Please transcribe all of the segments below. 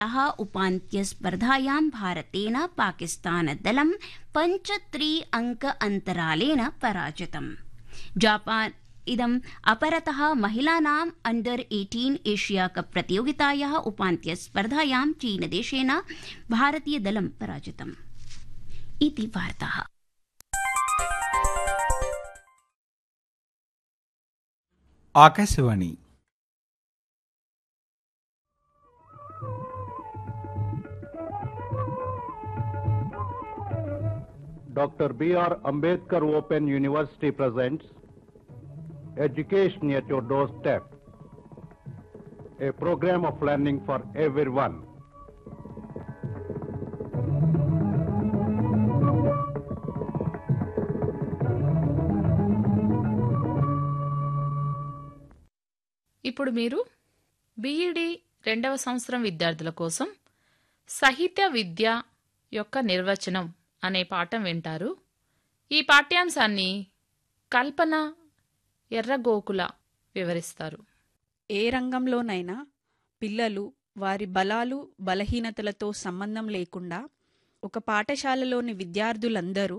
उपान्त्यस्पर्धायां भारतेन पाकिस्तानदलं पञ्च त्रि अङ्क अन्तरालेन पराजितम् जापान इदम् अपरतः महिलानाम् अण्डर एटीन एशिया कप प्रतियोगितायाः उपान्त्यस्पर्धायां चीनदेशेन भारतीयदलं पराजितम् इति वार्ताः Akashvani Dr. B.R. Ambedkar Open University presents Education at Your Doorstep, a program of learning for everyone. ఇప్పుడు మీరు బీఈడి రెండవ సంవత్సరం విద్యార్థుల కోసం సాహిత్య విద్య యొక్క నిర్వచనం అనే పాఠం వింటారు ఈ పాఠ్యాంశాన్ని కల్పన ఎర్రగోకుల వివరిస్తారు ఏ రంగంలోనైనా పిల్లలు వారి బలాలు బలహీనతలతో సంబంధం లేకుండా ఒక పాఠశాలలోని విద్యార్థులందరూ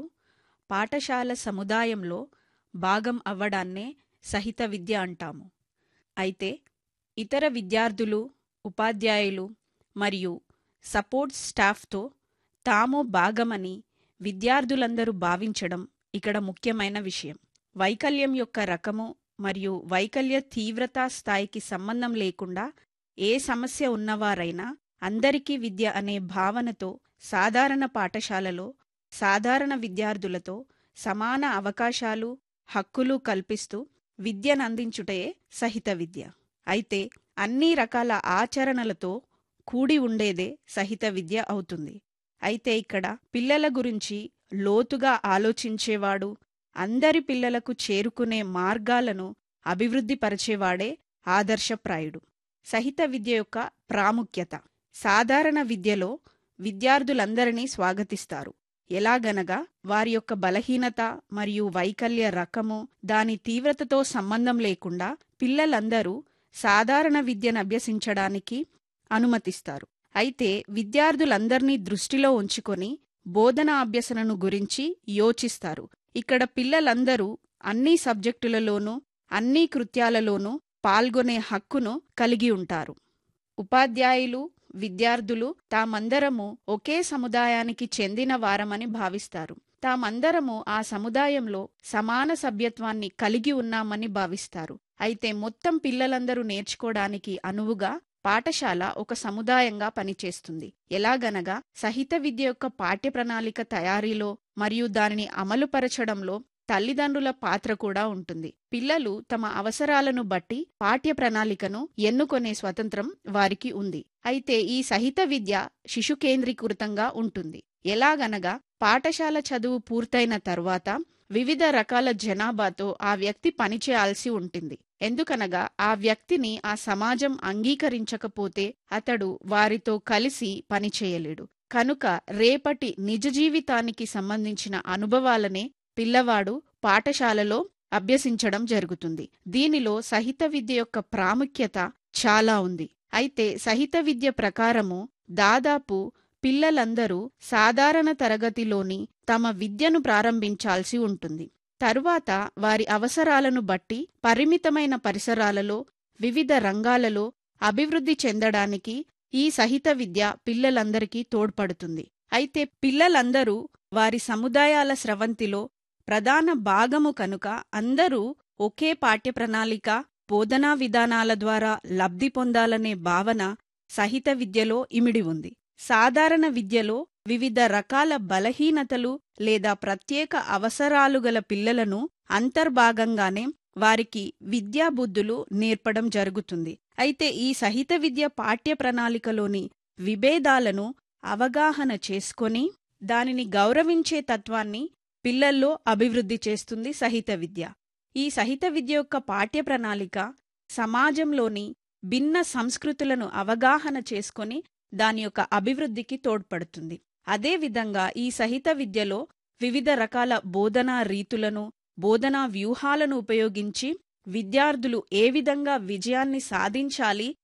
పాఠశాల సముదాయంలో భాగం అవ్వడాన్నే సహిత విద్య అంటాము అయితే ఇతర విద్యార్థులు ఉపాధ్యాయులు మరియు సపోర్ట్ స్టాఫ్తో తాము భాగమని విద్యార్థులందరూ భావించడం ఇక్కడ ముఖ్యమైన విషయం వైకల్యం యొక్క రకము మరియు వైకల్య తీవ్రతా స్థాయికి సంబంధం లేకుండా ఏ సమస్య ఉన్నవారైనా అందరికీ విద్య అనే భావనతో సాధారణ పాఠశాలలో సాధారణ విద్యార్థులతో సమాన అవకాశాలు హక్కులు కల్పిస్తూ విద్యనందించుటయే సహిత విద్య అయితే అన్ని రకాల ఆచరణలతో కూడి ఉండేదే సహిత విద్య అవుతుంది అయితే ఇక్కడ పిల్లల గురించి లోతుగా ఆలోచించేవాడు అందరి పిల్లలకు చేరుకునే మార్గాలను అభివృద్ధిపరచేవాడే ఆదర్శప్రాయుడు సహిత విద్య యొక్క ప్రాముఖ్యత సాధారణ విద్యలో విద్యార్థులందరినీ స్వాగతిస్తారు ఎలాగనగా వారి యొక్క బలహీనత మరియు వైకల్య రకము దాని తీవ్రతతో సంబంధం లేకుండా పిల్లలందరూ సాధారణ విద్యను అభ్యసించడానికి అనుమతిస్తారు అయితే విద్యార్థులందర్నీ దృష్టిలో ఉంచుకొని బోధనా అభ్యసనను గురించి యోచిస్తారు ఇక్కడ పిల్లలందరూ అన్ని సబ్జెక్టులలోనూ అన్ని కృత్యాలలోనూ పాల్గొనే హక్కును కలిగి ఉంటారు ఉపాధ్యాయులు విద్యార్థులు తామందరము ఒకే సముదాయానికి చెందిన వారమని భావిస్తారు తామందరము ఆ సముదాయంలో సమాన సభ్యత్వాన్ని కలిగి ఉన్నామని భావిస్తారు అయితే మొత్తం పిల్లలందరూ నేర్చుకోవడానికి అనువుగా పాఠశాల ఒక సముదాయంగా పనిచేస్తుంది ఎలాగనగా సహిత విద్య యొక్క పాఠ్య ప్రణాళిక తయారీలో మరియు దానిని అమలుపరచడంలో తల్లిదండ్రుల పాత్ర కూడా ఉంటుంది పిల్లలు తమ అవసరాలను బట్టి పాఠ్య ప్రణాళికను ఎన్నుకొనే స్వతంత్రం వారికి ఉంది అయితే ఈ సహిత విద్య శిశు కేంద్రీకృతంగా ఉంటుంది ఎలాగనగా పాఠశాల చదువు పూర్తయిన తర్వాత వివిధ రకాల జనాభాతో ఆ వ్యక్తి పనిచేయాల్సి ఉంటుంది ఎందుకనగా ఆ వ్యక్తిని ఆ సమాజం అంగీకరించకపోతే అతడు వారితో కలిసి పనిచేయలేడు కనుక రేపటి నిజ జీవితానికి సంబంధించిన అనుభవాలనే పిల్లవాడు పాఠశాలలో అభ్యసించడం జరుగుతుంది దీనిలో సహిత విద్య యొక్క ప్రాముఖ్యత చాలా ఉంది అయితే సహిత విద్య ప్రకారము దాదాపు పిల్లలందరూ సాధారణ తరగతిలోని తమ విద్యను ప్రారంభించాల్సి ఉంటుంది తరువాత వారి అవసరాలను బట్టి పరిమితమైన పరిసరాలలో వివిధ రంగాలలో అభివృద్ధి చెందడానికి ఈ సహిత విద్య పిల్లలందరికీ తోడ్పడుతుంది అయితే పిల్లలందరూ వారి సముదాయాల స్రవంతిలో ప్రధాన భాగము కనుక అందరూ ఒకే పాఠ్య ప్రణాళిక బోధనా విధానాల ద్వారా లబ్ధి పొందాలనే భావన సహిత విద్యలో ఇమిడి ఉంది సాధారణ విద్యలో వివిధ రకాల బలహీనతలు లేదా ప్రత్యేక అవసరాలు గల పిల్లలను అంతర్భాగంగానే వారికి విద్యాబుద్ధులు నేర్పడం జరుగుతుంది అయితే ఈ సహిత విద్య పాఠ్య ప్రణాళికలోని విభేదాలను అవగాహన చేసుకొని దానిని గౌరవించే తత్వాన్ని పిల్లల్లో అభివృద్ధి చేస్తుంది సహిత విద్య ఈ సహిత విద్య యొక్క పాఠ్య ప్రణాళిక సమాజంలోని భిన్న సంస్కృతులను అవగాహన చేసుకొని దాని యొక్క అభివృద్ధికి తోడ్పడుతుంది అదేవిధంగా ఈ సహిత విద్యలో వివిధ రకాల బోధనా రీతులను బోధనా వ్యూహాలను ఉపయోగించి విద్యార్థులు ఏ విధంగా విజయాన్ని సాధించాలి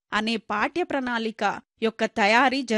అనే పాఠ్య ప్రణాళిక యొక్క తయారీ